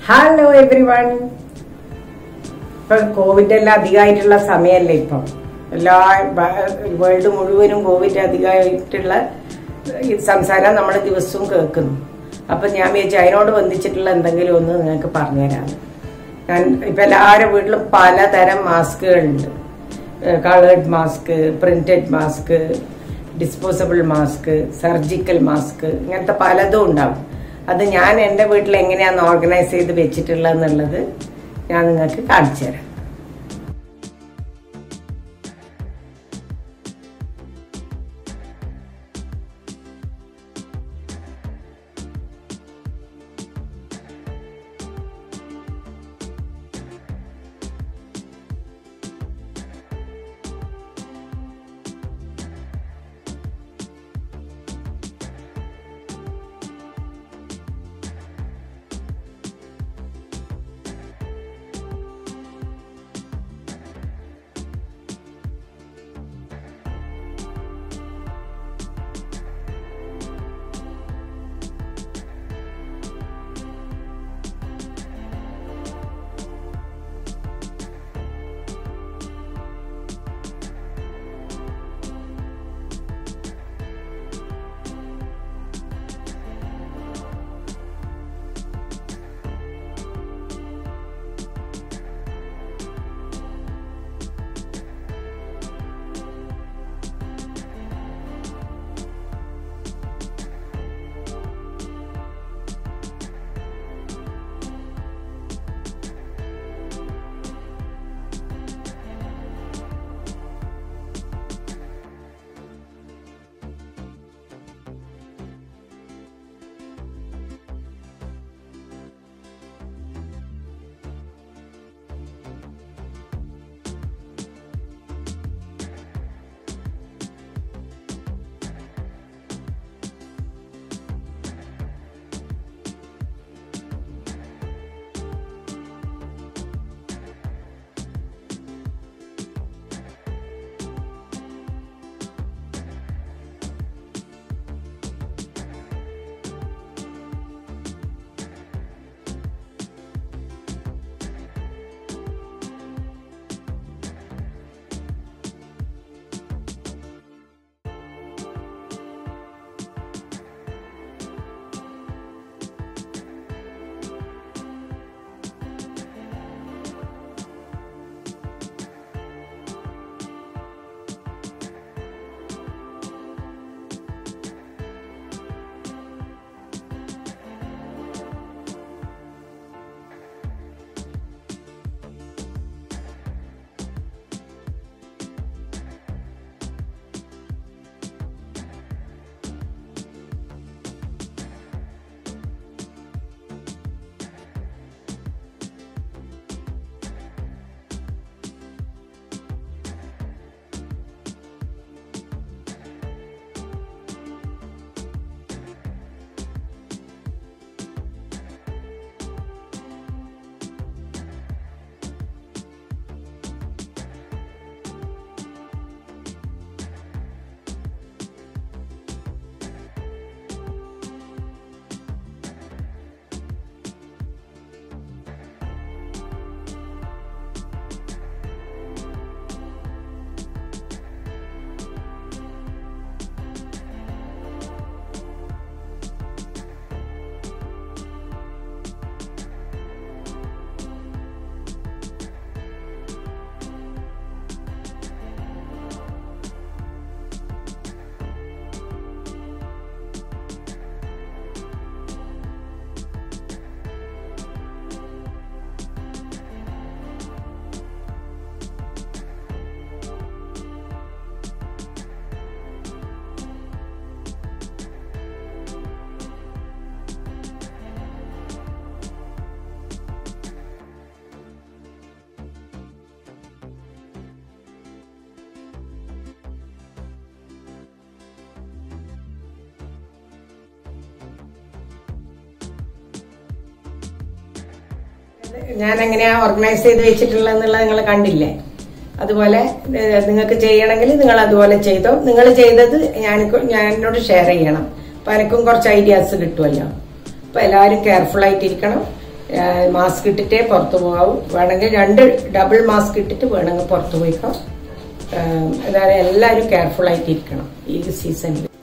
hello everyone ഇപ്പൊ Covid എല്ലാം അധികമായിട്ടുള്ള സമയമല്ലേ ഇപ്പൊ എല്ലാ വേൾഡ് മുഴുവനും കോവിഡ് അധികമായിട്ടുള്ള ഈ സംസാരം നമ്മൾ ദിവസവും കേൾക്കുന്നു അപ്പൊ ഞാൻ വിചാരിച്ചു അതിനോട് ബന്ധിച്ചിട്ടുള്ള എന്തെങ്കിലും ഒന്ന് നിങ്ങൾക്ക് പറഞ്ഞുതരാം ഞാൻ ഇപ്പൊ എല്ലാവരുടെ വീട്ടിലും പലതരം മാസ്കുകളുണ്ട് coloured mask printed mask disposable mask surgical mask ഇങ്ങനത്തെ പലതും ഉണ്ടാവും അത് ഞാൻ എൻ്റെ വീട്ടിൽ എങ്ങനെയാണ് ഓർഗനൈസ് ചെയ്ത് വെച്ചിട്ടുള്ളതെന്നുള്ളത് ഞാൻ നിങ്ങൾക്ക് കാണിച്ചു തരാം ഞാൻ എങ്ങനെയാ ഓർഗനൈസ് ചെയ്ത് വെച്ചിട്ടുള്ളതെന്നുള്ളത് നിങ്ങൾ കണ്ടില്ലേ അതുപോലെ ഏഹ്, നിങ്ങൾക്ക് ചെയ്യണമെങ്കിൽ നിങ്ങൾ അതുപോലെ ചെയ്തോ നിങ്ങൾ ചെയ്തത് ഞാൻ ഞാൻ എന്നോട് ഷെയർ ചെയ്യണം അപ്പൊ എനിക്കും കുറച്ച് ഐഡിയാസ് കിട്ടുമല്ലോ അപ്പൊ എല്ലാവരും കെയർഫുൾ ആയിട്ടിരിക്കണം മാസ്ക് ഇട്ടിട്ടേ പുറത്തു പോകാവൂ വേണമെങ്കിൽ രണ്ട് ഡബിൾ മാസ്ക് ഇട്ടിട്ട് വേണമെങ്കിൽ പുറത്തു പോയിക്കോ ഏഹ്, എന്താ പറയുക എല്ലാവരും കെയർഫുൾ ആയിട്ടിരിക്കണം ഈ സീസണിൽ